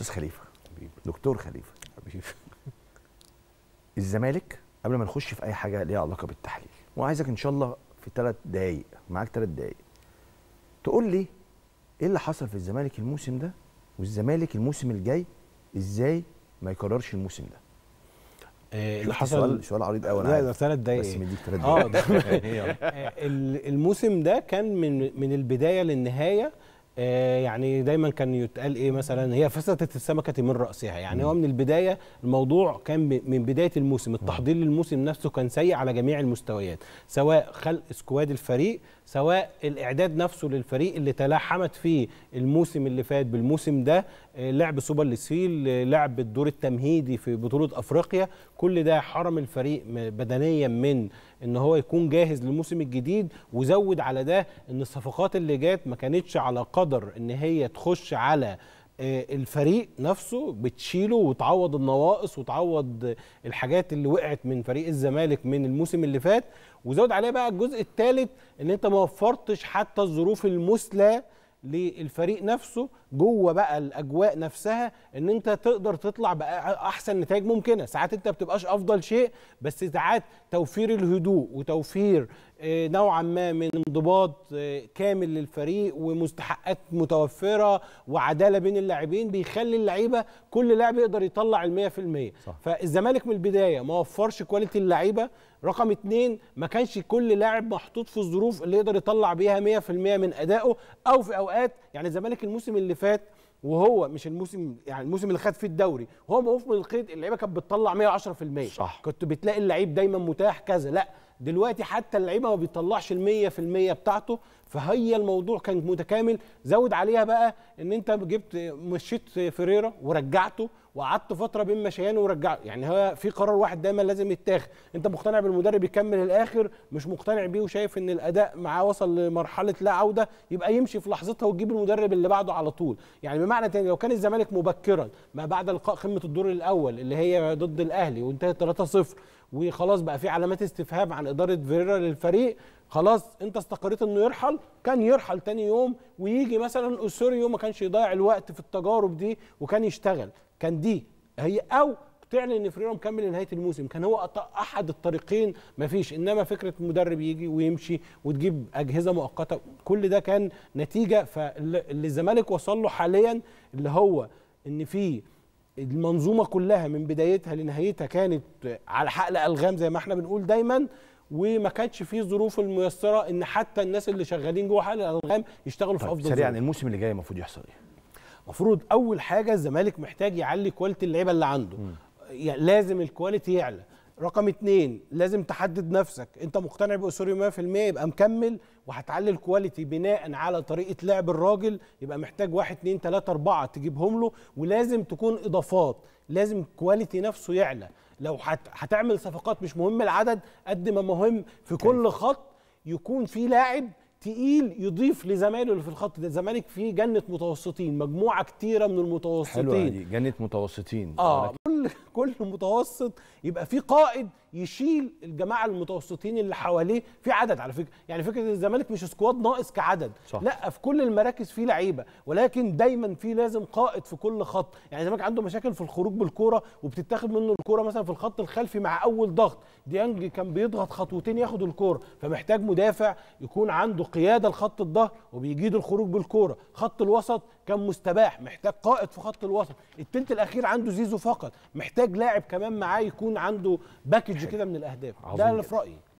استاذ خليفه حبيبي دكتور خليفه حبيبي الزمالك قبل ما نخش في اي حاجه ليها علاقه بالتحليل وعايزك ان شاء الله في ثلاث دقايق معاك ثلاث دقايق تقول لي ايه اللي حصل في الزمالك الموسم ده والزمالك الموسم الجاي ازاي ما يكررش الموسم ده آه، اللي شفت حصل سؤال سؤال عريض قوي انا لا عارف. ده ثلاث دقايق بس مديك ثلاث اه دقايق ده آه، ال- الموسم ده كان من من البدايه للنهايه آه، يعني دايما كان يتقال ايه مثلا هي فسدت السمكه من راسها يعني هو من البدايه الموضوع كان ب- من بدايه الموسم التحضير للموسم نفسه كان سيء على جميع المستويات سواء خلق سكواد الفريق سواء الاعداد نفسه للفريق اللي تلاحمت فيه الموسم اللي فات بالموسم ده آه، لعب سوبر للسيل آه، لعب الدور التمهيدي في بطوله افريقيا كل ده حرم الفريق م- بدنيا من ان هو يكون جاهز للموسم الجديد وزود على ده ان الصفقات اللي جات ما كانتش على قدر ان هي تخش على آه، الفريق نفسه بتشيله وتعوض النواقص وتعوض آه، الحاجات اللي وقعت من فريق الزمالك من الموسم اللي فات وزود عليها بقى الجزء الثالث ان انت ما وفرتش حتى الظروف المثلى للفريق نفسه جوه بقى الاجواء نفسها ان انت تقدر تطلع بقى احسن نتائج ممكنه ساعات انت بتبقاش افضل شيء بس ساعات توفير الهدوء وتوفير آه، نوعا ما من انضباط آه، كامل للفريق ومستحقات متوفره وعداله بين اللاعبين بيخلي اللعيبه كل لاعب يقدر يطلع ال 100% صح. فالزمالك من البدايه ما وفرش كواليتي اللعيبه رقم اتنين ما كانش كل لاعب محطوط في الظروف اللي يقدر يطلع بيها 100% من ادائه او في اوقات يعني الزمالك الموسم اللي فات وهو مش الموسم يعني الموسم اللي خد فيه الدوري وهو موقوف من القيد اللعيبه كانت بتطلع 110% صح. كنت بتلاقي اللعيب دايما متاح كذا لا دلوقتي حتى اللعيبه ما بيطلعش ال 100% بتاعته فهي الموضوع كان متكامل زود عليها بقى ان انت جبت مشيت فيريرا ورجعته وقعدت فتره بين مشيان ورجعته يعني هو في قرار واحد دايما لازم يتاخد انت مقتنع بالمدرب يكمل الاخر مش مقتنع بيه وشايف ان الاداء معاه وصل لمرحله لا عوده يبقى يمشي في لحظتها وتجيب المدرب اللي بعده على طول يعني بمعنى تاني لو كان الزمالك مبكرا ما بعد لقاء قمه الدور الاول اللي هي ضد الاهلي وانتهت 3-0 وخلاص بقى في علامات استفهام عن اداره فيريرا للفريق خلاص انت استقريت انه يرحل كان يرحل تاني يوم ويجي مثلا اوسوريو ما كانش يضيع الوقت في التجارب دي وكان يشتغل كان دي هي او تعلن ان فريرا مكمل لنهايه الموسم كان هو أط- احد الطريقين مفيش انما فكره مدرب يجي ويمشي وتجيب اجهزه مؤقته كل ده كان نتيجه فاللي الزمالك وصل له حاليا اللي هو ان في المنظومه كلها من بدايتها لنهايتها كانت على حقل الغام زي ما احنا بنقول دايما وما كانش فيه الظروف الميسره ان حتى الناس اللي شغالين جوه حقل الالغام يشتغلوا في طيب افضل سريعا ظروف. الموسم اللي جاي المفروض يحصل ايه؟ المفروض اول حاجه الزمالك محتاج يعلي كواليتي اللعيبه اللي عنده يعني لازم الكواليتي يعلى رقم اتنين لازم تحدد نفسك انت مقتنع باسوريو 100% يبقى مكمل وهتعلي الكواليتي بناء على طريقه لعب الراجل يبقى محتاج واحد اتنين تلاته اربعه تجيبهم له ولازم تكون اضافات لازم الكواليتي نفسه يعلى لو هت... هتعمل صفقات مش مهم العدد قد ما مهم في كل خط يكون في لاعب تقيل يضيف لزمايله اللي في الخط ده الزمالك فيه جنه متوسطين مجموعه كتيره من المتوسطين حلوه دي جنه متوسطين اه كل كل متوسط يبقى في قائد يشيل الجماعه المتوسطين اللي حواليه في عدد على فكره يعني فكره الزمالك مش سكواد ناقص كعدد صح. لا في كل المراكز في لعيبه ولكن دايما في لازم قائد في كل خط يعني الزمالك عنده مشاكل في الخروج بالكوره وبتتاخد منه الكوره مثلا في الخط الخلفي مع اول ضغط ديانج كان بيضغط خطوتين ياخد الكوره فمحتاج مدافع يكون عنده قياده لخط الظهر وبيجيد الخروج بالكوره خط الوسط كان مستباح محتاج قائد في خط الوسط التلت الاخير عنده زيزو فقط محتاج لاعب كمان معاه يكون عنده باكج كده من الاهداف ده عظيم اللي في رايي